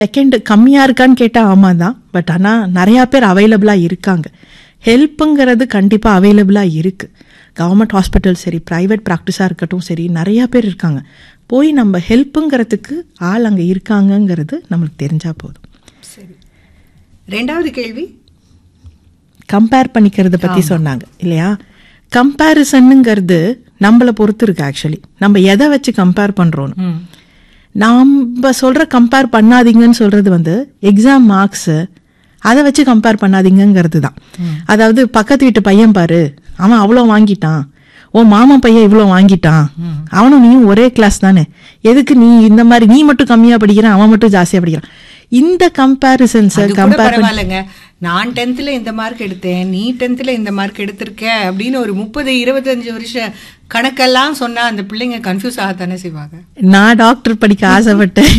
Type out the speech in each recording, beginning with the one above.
Second கம்மியாக இருக்கான்னு கேட்டால் ஆமாம் தான் பட் ஆனால் நிறையா பேர் அவைலபிளாக இருக்காங்க ஹெல்ப்புங்கிறது கண்டிப்பாக அவைலபிளாக இருக்குது கவர்மெண்ட் ஹாஸ்பிட்டல் சரி ப்ரைவேட் ப்ராக்டிஸாக இருக்கட்டும் சரி நிறையா பேர் இருக்காங்க போய் நம்ம ஹெல்ப்புங்கிறதுக்கு ஆள் அங்கே இருக்காங்கங்கிறது நம்மளுக்கு தெரிஞ்சால் போதும் சரி ரெண்டாவது கேள்வி கம்பேர் பண்ணிக்கிறத பற்றி சொன்னாங்க இல்லையா கம்பேரிசனுங்கிறது நம்மளை பொறுத்து இருக்கு ஆக்சுவலி நம்ம எதை வச்சு கம்பேர் பண்ணுறோன்னு நம்ம சொல்கிற கம்பேர் பண்ணாதீங்கன்னு சொல்கிறது வந்து எக்ஸாம் மார்க்ஸு அதை வச்சு கம்பேர் பண்ணாதீங்கங்கிறது தான் அதாவது பக்கத்து வீட்டு பையன் பாரு அவன் அவ்வளோ வாங்கிட்டான் உன் மாமன் பையன் இவ்வளோ வாங்கிட்டான் அவனும் நீயும் ஒரே கிளாஸ் தானே எதுக்கு நீ இந்த மாதிரி நீ மட்டும் கம்மியாக படிக்கிறான் அவன் மட்டும் ஜாஸ்தியாக படிக்கிறான் இந்த கம்பேரிசன்ஸை அது கூட கம்பேர் பரவாயில்லைங்க நான் டென்த்ல இந்த மார்க் எடுத்தேன் நீ டென்த்ல இந்த மார்க் எடுத்திருக்க அப்படின்னு ஒரு முப்பது இருபத்தஞ்சு வருஷம் கணக்கெல்லாம் சொன்னா அந்த பிள்ளைங்க கன்ஃபியூஸ் ஆகத்தானே செய்வாங்க நான் டாக்டர் படிக்க ஆசைப்பட்டேன்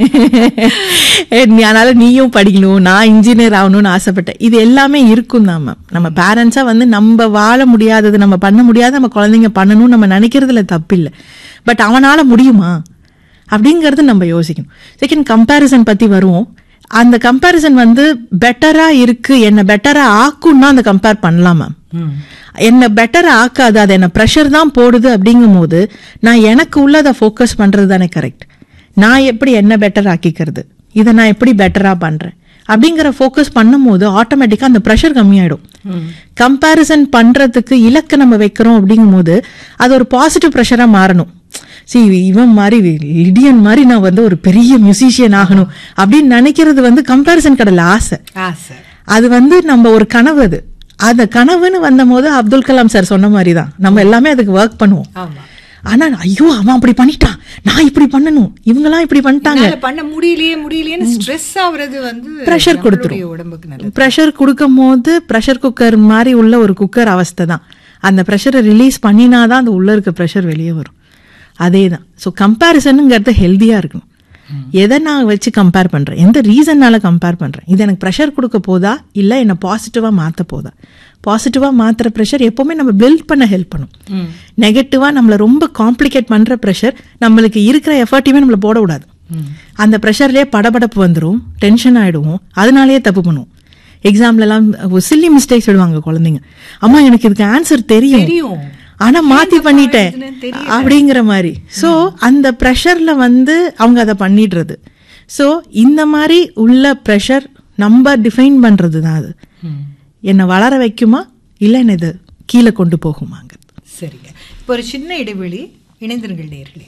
நீ- அதனால நீயும் படிக்கணும் நான் இன்ஜினியர் ஆகணும்னு ஆசைப்பட்டேன் இது எல்லாமே இருக்கும் தான் மேம் நம்ம பேரண்ட்ஸா வந்து நம்ம வாழ முடியாதது நம்ம பண்ண முடியாத நம்ம குழந்தைங்க பண்ணணும்னு நம்ம நினைக்கிறதுல தப்பில்லை பட் அவனால முடியுமா அப்படிங்கறது நம்ம யோசிக்கணும் செகண்ட் கம்பேரிசன் பத்தி வருவோம் அந்த கம்பேரிசன் வந்து பெட்டரா இருக்கு என்ன பெட்டரா ஆக்கும்னா அந்த கம்பேர் பண்ணலாம் மேம் என்ன பெட்டர் ஆக்காது அது என்ன ப்ரெஷர் தான் போடுது அப்படிங்கும் போது நான் எனக்கு உள்ளதை ஃபோக்கஸ் பண்றது தானே கரெக்ட் நான் எப்படி என்ன பெட்டர் ஆக்கிக்கிறது இதை நான் எப்படி பெட்டரா பண்றேன் அப்படிங்கிற ஃபோக்கஸ் பண்ணும்போது ஆட்டோமேட்டிக்கா அந்த ப்ரெஷர் கம்மியாயிடும் கம்பேரிசன் பண்றதுக்கு இலக்கு நம்ம வைக்கிறோம் அப்படிங்கும்போது அது ஒரு பாசிட்டிவ் ப்ரெஷரா மாறணும் சி இவன் மாதிரி லிடியன் மாதிரி நான் வந்து ஒரு பெரிய மியூசிஷியன் ஆகணும் அப்படின்னு நினைக்கிறது வந்து கம்பேரிசன் கடல ஆசை ஆசை அது வந்து நம்ம ஒரு கனவு அது அந்த கனவுன்னு வந்தபோது அப்துல் கலாம் சார் சொன்ன மாதிரி தான் நம்ம எல்லாமே அதுக்கு ஒர்க் பண்ணுவோம் ஆமா ஆனா ஐயோ அவன் அப்படி பண்ணிட்டான் நான் இப்படி பண்ணணும் இவங்கெல்லாம் இப்படி பண்ணிட்டாங்க என்னால பண்ண முடியலையே முடியலையேன்னு ஸ்ட்ரெஸ் ஆகுறது வந்து Pressure நம்மளுடைய கொடுத்துரும். உடம்புக்கு நல்லது ப்ரெஷர் கொடுக்கும் போது ப்ரெஷர் குக்கர் மாதிரி உள்ள ஒரு குக்கர் அவஸ்தை தான் அந்த ப்ரெஷரை ரிலீஸ் பண்ணினாதான் அந்த உள்ள இருக்க ப்ரெஷர் வெளியே வரும் அதே தான் ஸோ கம்பேரிசனுங்கிறது ஹெல்த்தியாக இருக்கணும் எதை நான் வச்சு கம்பேர் பண்ணுறேன் எந்த ரீசன்னால கம்பேர் பண்ணுறேன் இது எனக்கு ப்ரெஷர் கொடுக்க போதா இல்லை என்னை பாசிட்டிவாக மாற்ற போதா பாசிட்டிவாக மாற்றுற ப்ரெஷர் எப்போவுமே நம்ம பில்ட் பண்ண ஹெல்ப் பண்ணும் நெகட்டிவாக நம்மளை ரொம்ப காம்ப்ளிகேட் பண்ணுற ப்ரெஷர் நம்மளுக்கு இருக்கிற எஃபர்ட்டையுமே நம்மளை போட விடாது அந்த ப்ரெஷர்லேயே படபடப்பு வந்துடும் டென்ஷன் ஆகிடுவோம் அதனாலேயே தப்பு பண்ணுவோம் எக்ஸாம்லலாம் சில்லி மிஸ்டேக்ஸ் விடுவாங்க குழந்தைங்க அம்மா எனக்கு இதுக்கு ஆன்சர் தெரியும் தெரியும். ஆனா மாத்தி ஏன் பண்ணிட்டேன் தப்பா எழுதுனேன்னு தெரியல. அப்படிங்கிற மாதிரி சோ அந்த ப்ரெஷர்ல வந்து அவங்க அதை பண்ணிடுறது சோ இந்த மாதிரி உள்ள ப்ரெஷர் நம்ம டிஃபைன் பண்றது தான் அது என்னை வளர வைக்குமா இல்லை என்ன இது கீழே கொண்டு போகுமாங்கிறது சரிங்க இப்போ ஒரு சின்ன இடைவெளி இணைந்திருங்கள் நேர்களே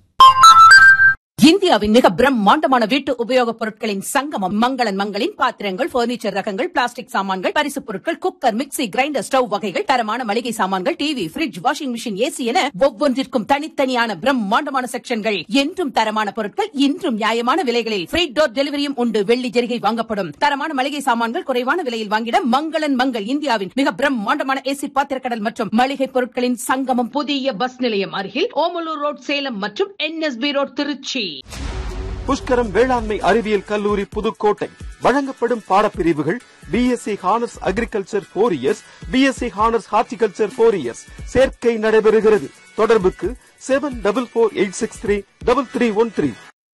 இந்தியாவின் மிக பிரம்மாண்டமான வீட்டு உபயோகப் பொருட்களின் சங்கமம் மங்களன் மங்களின் பாத்திரங்கள் பர்னிச்சர் ரகங்கள் பிளாஸ்டிக் சாமான்கள் பரிசுப் பொருட்கள் குக்கர் மிக்ஸி கிரைண்டர் ஸ்டவ் வகைகள் தரமான மளிகை சாமான்கள் TV fridge washing machine AC என ஒவ்வொன்றிற்கும் தனித்தனியான பிரம்மாண்டமான செக்ஷன்கள் என்றும் தரமான பொருட்கள் இன்றும் நியாயமான விலைகளில் ஃப்ரீ டோர் டெலிவரியும் உண்டு வெள்ளி ஜெரிகை வாங்கப்படும் தரமான மளிகை சாமான்கள் குறைவான விலையில் வாங்கிட மங்களன் மங்கள் இந்தியாவின் மிக பிரம்மாண்டமான ஏசி பாத்திரக்கடல் மற்றும் மளிகை பொருட்களின் சங்கமம் புதிய பஸ் நிலையம் அருகில் ஓமலூர் ரோட் சேலம் மற்றும் என்எஸ்பி ரோட் திருச்சி புஷ்கரம் வேளாண்மை அறிவியல் கல்லூரி புதுக்கோட்டை வழங்கப்படும் பாடப்பிரிவுகள் BSc honours agriculture four years BSc honours horticulture four years சேர்க்கை நடைபெறுகிறது தொடர்புக்கு seven double four eight six three double three one three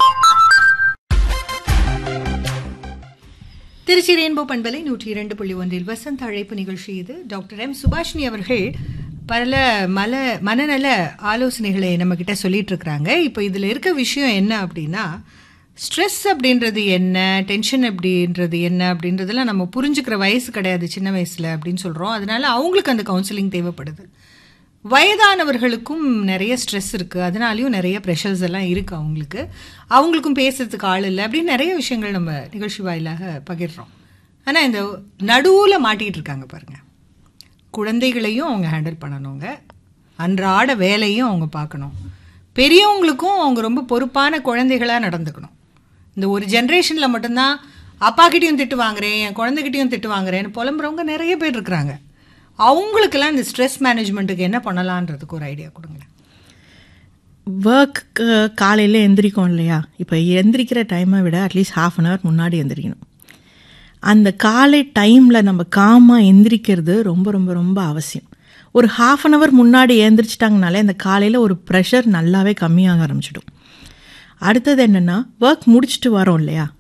Trichy rainbow பண்பலை நூற்றி இரண்டு புள்ளி ஒன்றில் வசந்த அழைப்பு நிகழ்ச்சி இது டாக்டர் எம் சுபாஷினி அவர்கள் பல மல மனநல ஆலோசனைகளை நம்ம கிட்ட சொல்லிட்டு இருக்கிறாங்க இப்போ இதில் இருக்க விஷயம் என்ன அப்படின்னா ஸ்ட்ரெஸ் அப்படின்றது என்ன டென்ஷன் அப்படின்றது என்ன அப்படின்றதெல்லாம் நம்ம புரிஞ்சுக்கிற வயசு கிடையாது சின்ன வயசில் அப்படின்னு சொல்கிறோம் அதனால அவங்களுக்கு அந்த கவுன்சிலிங் தேவைப்படுது வயதானவர்களுக்கும் நிறைய ஸ்ட்ரெஸ் இருக்குது அதனாலையும் நிறைய ப்ரெஷர்ஸ் எல்லாம் இருக்குது அவங்களுக்கு அவங்களுக்கும் பேசுறதுக்கு ஆள் இல்லை அப்படின்னு நிறைய விஷயங்கள் நம்ம நிகழ்ச்சி வாயிலாக பகிர்றோம் ஆனால் இந்த நடுவில் மாட்டிகிட்டு இருக்காங்க பாருங்க குழந்தைகளையும் அவங்க ஹேண்டில் பண்ணணுங்க அன்றாட வேலையும் அவங்க பார்க்கணும் பெரியவங்களுக்கும் அவங்க ரொம்ப பொறுப்பான குழந்தைகளாக நடந்துக்கணும் இந்த ஒரு ஜென்ரேஷனில் மட்டும்தான் அப்பா கிட்டேயும் திட்டு வாங்குறேன் என் குழந்தைகிட்டயும் திட்டு வாங்குறேன்னு புலம்புறவங்க நிறைய பேர் இருக்கிறாங்க அவங்களுக்கெல்லாம் இந்த ஸ்ட்ரெஸ் மேனேஜ்மெண்ட்டுக்கு என்ன பண்ணலான்றதுக்கு ஒரு ஐடியா கொடுங்களேன் ஒர்க் காலையில் எந்திரிக்கும் இல்லையா இப்போ எந்திரிக்கிற டைமை விட அட்லீஸ்ட் ஹாஃப் அன் ஹவர் முன்னாடி எந்திரிக்கணும் அந்த காலை டைமில் நம்ம காமாக எந்திரிக்கிறது ரொம்ப ரொம்ப ரொம்ப அவசியம் ஒரு ஹாஃப் அன் ஹவர் முன்னாடி எழுந்திரிச்சிட்டாங்கனாலே அந்த காலையில் ஒரு ப்ரெஷர் நல்லாவே கம்மியாக ஆரம்பிச்சிடும் அடுத்தது என்னென்னா ஒர்க் முடிச்சுட்டு வரோம் இல்லையா